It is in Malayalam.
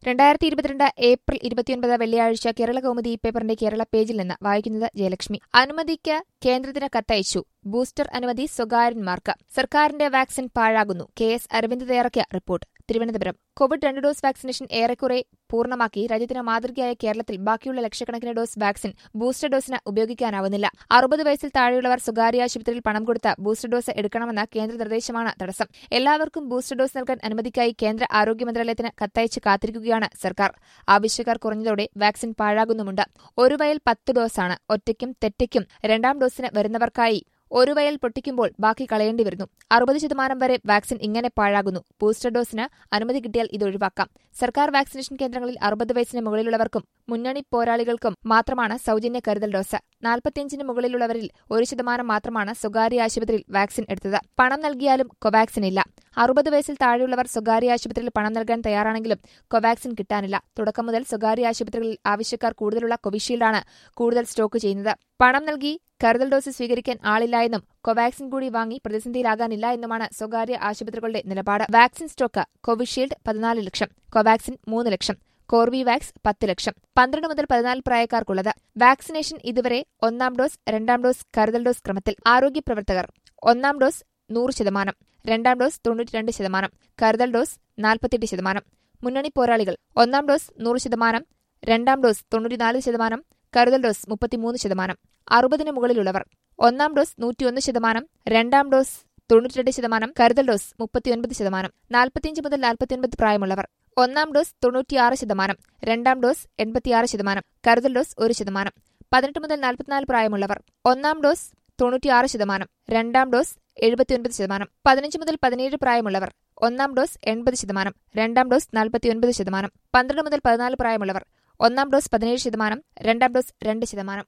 രണ്ടായിരത്തി ഇരുപത്തിരണ്ട് ഏപ്രിൽ ഇരുപത്തിയൊൻപത് വെള്ളിയാഴ്ച കേരള കൗമുദി പേപ്പറിന്റെ കേരള പേജിൽ നിന്ന് വായിക്കുന്നത് ജയലക്ഷ്മി അനുമതിക്ക് കേന്ദ്രത്തിന് കത്തയച്ചു ബൂസ്റ്റർ അനുമതി സ്വകാര്യന്മാർക്ക് സർക്കാരിന്റെ വാക്സിൻ പാഴാകുന്നു കെ എസ് അരവിന്ദ് തയ്യാറാക്കിയ റിപ്പോർട്ട് തിരുവനന്തപുരം കോവിഡ് രണ്ട് ഡോസ് വാക്സിനേഷൻ ഏറെക്കുറെ പൂർണ്ണമാക്കി രാജ്യത്തിന് മാതൃകയായ കേരളത്തിൽ ബാക്കിയുള്ള ലക്ഷക്കണക്കിന് ഡോസ് വാക്സിൻ ബൂസ്റ്റർ ഡോസിന് ഉപയോഗിക്കാനാവുന്നില്ല അറുപത് വയസ്സിൽ താഴെയുള്ളവർ സ്വകാര്യ ആശുപത്രിയിൽ പണം കൊടുത്ത് ബൂസ്റ്റർ ഡോസ് എടുക്കണമെന്ന കേന്ദ്ര നിർദ്ദേശമാണ് തടസ്സം എല്ലാവർക്കും ബൂസ്റ്റർ ഡോസ് നൽകാൻ അനുമതിക്കായി കേന്ദ്ര ആരോഗ്യ മന്ത്രാലയത്തിന് കത്തയച്ച് കാത്തിരിക്കുകയാണ് സർക്കാർ ആവശ്യക്കാർ കുറഞ്ഞതോടെ വാക്സിൻ പാഴാകുന്നുമുണ്ട് ഒരു വയൽ പത്ത് ഡോസാണ് ഒറ്റയ്ക്കും തെറ്റയ്ക്കും രണ്ടാം ഡോസിന് വരുന്നവർക്കായി ഒരു വയൽ പൊട്ടിക്കുമ്പോൾ ബാക്കി കളയേണ്ടി വരുന്നു അറുപത് ശതമാനം വരെ വാക്സിൻ ഇങ്ങനെ പാഴാകുന്നു ബൂസ്റ്റർ ഡോസിന് അനുമതി കിട്ടിയാൽ ഇത് ഒഴിവാക്കാം സർക്കാർ വാക്സിനേഷൻ കേന്ദ്രങ്ങളിൽ അറുപത് വയസ്സിന് മുകളിലുള്ളവർക്കും മുന്നണി പോരാളികൾക്കും മാത്രമാണ് സൌജന്യ കരുതൽ ഡോസ് നാൽപ്പത്തിയഞ്ചിന് മുകളിലുള്ളവരിൽ ഒരു ശതമാനം മാത്രമാണ് സ്വകാര്യ ആശുപത്രിയിൽ വാക്സിൻ എടുത്തത് പണം നൽകിയാലും കൊവാക്സിൻ ഇല്ല അറുപത് വയസ്സിൽ താഴെയുള്ളവർ സ്വകാര്യ ആശുപത്രിയിൽ പണം നൽകാൻ തയ്യാറാണെങ്കിലും കൊവാക്സിൻ കിട്ടാനില്ല തുടക്കം മുതൽ സ്വകാര്യ ആശുപത്രികളിൽ ആവശ്യക്കാർ കൂടുതലുള്ള കോവിഷീൽഡാണ് കൂടുതൽ സ്റ്റോക്ക് ചെയ്യുന്നത് പണം നൽകി കരുതൽ ഡോസ് സ്വീകരിക്കാൻ ആളില്ല എന്നും കൊവാക്സിൻ കൂടി വാങ്ങി പ്രതിസന്ധിയിലാകാനില്ല എന്നുമാണ് സ്വകാര്യ ആശുപത്രികളുടെ നിലപാട് വാക്സിൻ സ്റ്റോക്ക് കോവിഷീൽഡ് പതിനാല് ലക്ഷം കൊവാക്സിൻ മൂന്ന് ലക്ഷം കോർവിവാക്സ് പത്ത് ലക്ഷം പന്ത്രണ്ട് മുതൽ പതിനാല് പ്രായക്കാർക്കുള്ളത് വാക്സിനേഷൻ ഇതുവരെ ഒന്നാം ഡോസ് രണ്ടാം ഡോസ് കരുതൽ ഡോസ് ക്രമത്തിൽ ആരോഗ്യ പ്രവർത്തകർ ഒന്നാം ഡോസ് നൂറ് ശതമാനം രണ്ടാം ഡോസ് തൊണ്ണൂറ്റിരണ്ട് ശതമാനം കരുതൽ ഡോസ് നാൽപ്പത്തിയെട്ട് ശതമാനം മുന്നണി പോരാളികൾ ഒന്നാം ഡോസ് നൂറ് ശതമാനം രണ്ടാം ഡോസ് തൊണ്ണൂറ്റിനാല് ശതമാനം കരുതൽ ഡോസ് മുപ്പത്തിമൂന്ന് ശതമാനം അറുപതിന് മുകളിലുള്ളവർ ഒന്നാം ഡോസ് നൂറ്റിയൊന്ന് ശതമാനം രണ്ടാം ഡോസ് തൊണ്ണൂറ്റിരണ്ട് ശതമാനം കരുതൽ ഡോസ് മുപ്പത്തിയൊൻപത് ശതമാനം നാൽപ്പത്തിയഞ്ച് മുതൽ നാൽപ്പത്തിയൊൻപത് പ്രായമുള്ളവർ ഒന്നാം ഡോസ് തൊണ്ണൂറ്റിയാറ് ശതമാനം രണ്ടാം ഡോസ് എൺപത്തിയാറ് ശതമാനം കരുതൽ ഡോസ് ഒരു ശതമാനം പതിനെട്ട് മുതൽ നാൽപ്പത്തിനാല് പ്രായമുള്ളവർ ഒന്നാം ഡോസ് തൊണ്ണൂറ്റിയാറ് ശതമാനം രണ്ടാം ഡോസ് എഴുപത്തിയൊൻപത് ശതമാനം പതിനഞ്ച് മുതൽ പതിനേഴ് പ്രായമുള്ളവർ ഒന്നാം ഡോസ് എൺപത് ശതമാനം രണ്ടാം ഡോസ് നാൽപ്പത്തിയൊൻപത് ശതമാനം പന്ത്രണ്ട് മുതൽ പതിനാല് പ്രായമുള്ളവർ ഒന്നാം ഡോസ് പതിനേഴ് ശതമാനം രണ്ടാം ഡോസ് രണ്ട് ശതമാനം